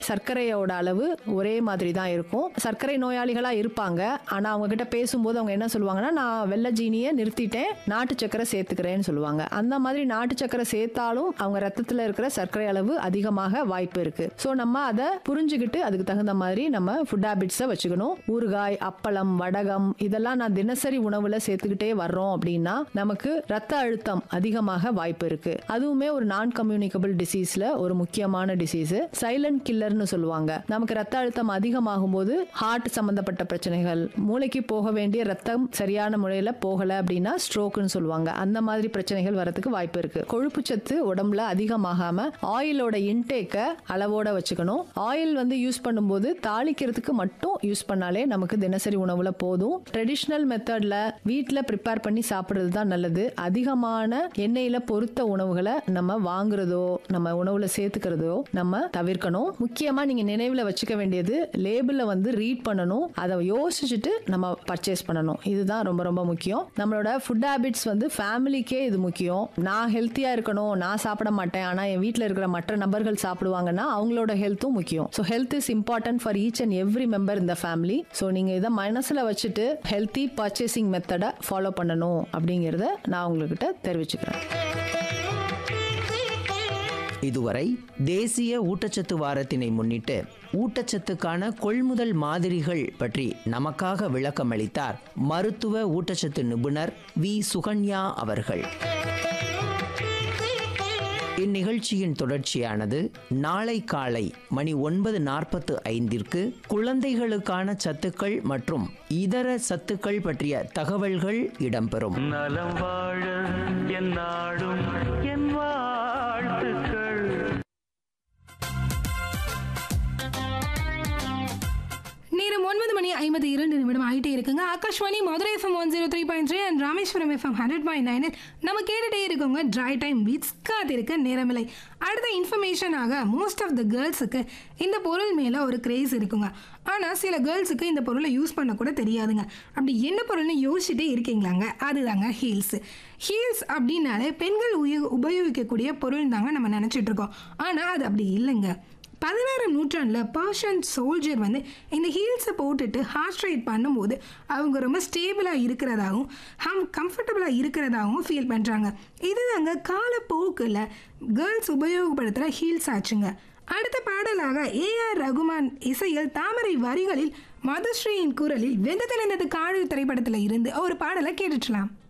சர்க்கரையோட அளவு ஒரே மாதிரி தான் இருக்கும் சர்க்கரை நோயாளிகளா இருப்பாங்க ஆனா அவங்க கிட்ட பேசும்போது அவங்க என்ன சொல்லுவாங்கன்னா நான் வெள்ளை ஜீனியை நிறுத்திட்டேன் நாட்டு சக்கரை சேர்த்துக்கிறேன்னு சொல்லுவாங்க அந்த மாதிரி நாட்டு சக்கரை சேர்த்தாலும் அவங்க ரத்தத்துல இருக்கிற சர்க்கரை அளவு அதிகமாக வாய்ப்பு இருக்கு ஸோ நம்ம அதை புரிஞ்சுக்கிட்டு அதுக்கு தகுந்த மாதிரி நம்ம ஃபுட் ஹேபிட்ஸை வச்சுக்கணும் ஊறுகாய் அப்பளம் வடகம் இதெல்லாம் நான் தினசரி உணவுல சேர்த்துக்கிட்டே வர்றோம் அப்படின்னா நமக்கு ரத்த அழுத்தம் அதிகமாக வாய்ப்பு இருக்கு அதுவுமே ஒரு நான் கம்யூனிகபிள் டிசீஸ்ல ஒரு முக்கியமான டிசீஸ் சைலண்ட் கில்லர்னு சொல்லுவாங்க நமக்கு ரத்த அழுத்தம் அதிகமாகும் போது ஹார்ட் சம்பந்தப்பட்ட பிரச்சனைகள் மூளைக்கு போக வேண்டிய ரத்தம் சரியான முறையில் போகல அப்படின்னா ஸ்ட்ரோக்குன்னு சொல்லுவாங்க அந்த மாதிரி பிரச்சனைகள் வரதுக்கு வாய்ப்பு இருக்கு கொழுப்பு சத்து உடம்புல அதிகமாகாம ஆயிலோட இன்டேக்கை அளவோட வச்சுக்கணும் ஆயில் வந்து யூஸ் பண்ணும்போது தாளிக்கிறதுக்கு மட்டும் யூஸ் பண்ணாலே நமக்கு தினசரி உணவுல போதும் ட்ரெடிஷ்னல் மெத்தட்ல வீட்டில் ப்ரிப்பேர் பண்ணி சாப்பிட்றது தான் நல்லது அதிகமான எண்ணெயில பொருத்த உணவுகளை நம்ம வாங்குறதோ நம்ம உணவுல சேர்த்துக்கிறதோ நம்ம தவிர்க்கணும் முக்கியமா நீங்க நினைவுல வச்சுக்க வேண்டியது லேபிள வந்து ரீட் பண்ணணும் அதை யோசிச்சுட்டு நம்ம பர்ச்சேஸ் பண்ணணும் இதுதான் ரொம்ப ரொம்ப முக்கியம் நம்மளோட ஃபுட் ஹேபிட்ஸ் வந்து ஃபேமிலிக்கே இது முக்கியம் நான் ஹெல்த்தியா இருக்கணும் நான் சாப்பிட மாட்டேன் ஆனா என் வீட்டில் இருக்கிற மற்ற நபர்கள் சாப்பிடுவாங்கன்னா அவங்களோட ஹெல்த்தும் முக்கியம் so health is important for each and every member இந்த ஃபேமிலி ஸோ நீங்க இதை மனசுல வச்சுட்டு ஹெல்த்தி பர்ச்சேசிங் மெத்தடை ஃபாலோ பண்ணணும் அப்படிங்கிறத நான் உங்ககிட்ட தெரிவிச்சுக்கிறேன் இதுவரை தேசிய ஊட்டச்சத்து வாரத்தினை முன்னிட்டு ஊட்டச்சத்துக்கான கொள்முதல் மாதிரிகள் பற்றி நமக்காக விளக்கமளித்தார் மருத்துவ ஊட்டச்சத்து நிபுணர் வி சுகன்யா அவர்கள் இந்நிகழ்ச்சியின் தொடர்ச்சியானது நாளை காலை மணி ஒன்பது நாற்பத்து ஐந்திற்கு குழந்தைகளுக்கான சத்துக்கள் மற்றும் இதர சத்துக்கள் பற்றிய தகவல்கள் இடம்பெறும் நலம் வாழ என் நாடும் என் வாழ்த்துக்கள் நேரம் ஒன்பது மணி ஐம்பது இரண்டு நிமிடம் ஆகிட்டே இருக்குங்க Akashvani Madurai FM one zero three point three and Rameswaram FM hundred point nine நம்ம கேட்டுட்டே இருக்கோங்க ட்ரை டைம் வித்ஸ் காத்திருக்க நேரமில்லை அடுத்த இன்ஃபர்மேஷனாக மோஸ்ட் ஆஃப் த கேர்ள்ஸுக்கு இந்த பொருள் மேலே ஒரு கிரேஸ் இருக்குங்க ஆனால் சில கேர்ள்ஸுக்கு இந்த பொருளை யூஸ் பண்ண கூட தெரியாதுங்க அப்படி என்ன பொருள்னு யோசிச்சுட்டே இருக்கீங்களாங்க அதுதாங்க ஹீல்ஸ் ஹீல்ஸ் அப்படின்னாலே பெண்கள் உய உபயோகிக்கக்கூடிய பொருள் தாங்க நம்ம நினச்சிட்டு இருக்கோம் ஆனால் அது அப்படி இல்லைங்க பதினாறாம் நூற்றாண்டில் பர்ஷியன் சோல்ஜர் வந்து இந்த ஹீல்ஸை போட்டுட்டு ஹார்ட் ரைட் பண்ணும்போது அவங்க ரொம்ப ஸ்டேபிளாக இருக்கிறதாகவும் ஹம் கம்ஃபர்டபுளாக இருக்கிறதாகவும் ஃபீல் பண்ணுறாங்க இதுதாங்க காலப்போக்கில் கேர்ள்ஸ் உபயோகப்படுத்துகிற ஹீல்ஸ் ஆச்சுங்க அடுத்த பாடலாக ஏஆர் ரகுமான் இசையில் தாமரை வரிகளில் மதுஸ்ரீயின் குரலில் வெந்த தெளிந்தது காடு திரைப்படத்தில் இருந்து ஒரு பாடலை கேட்டுக்கலாம்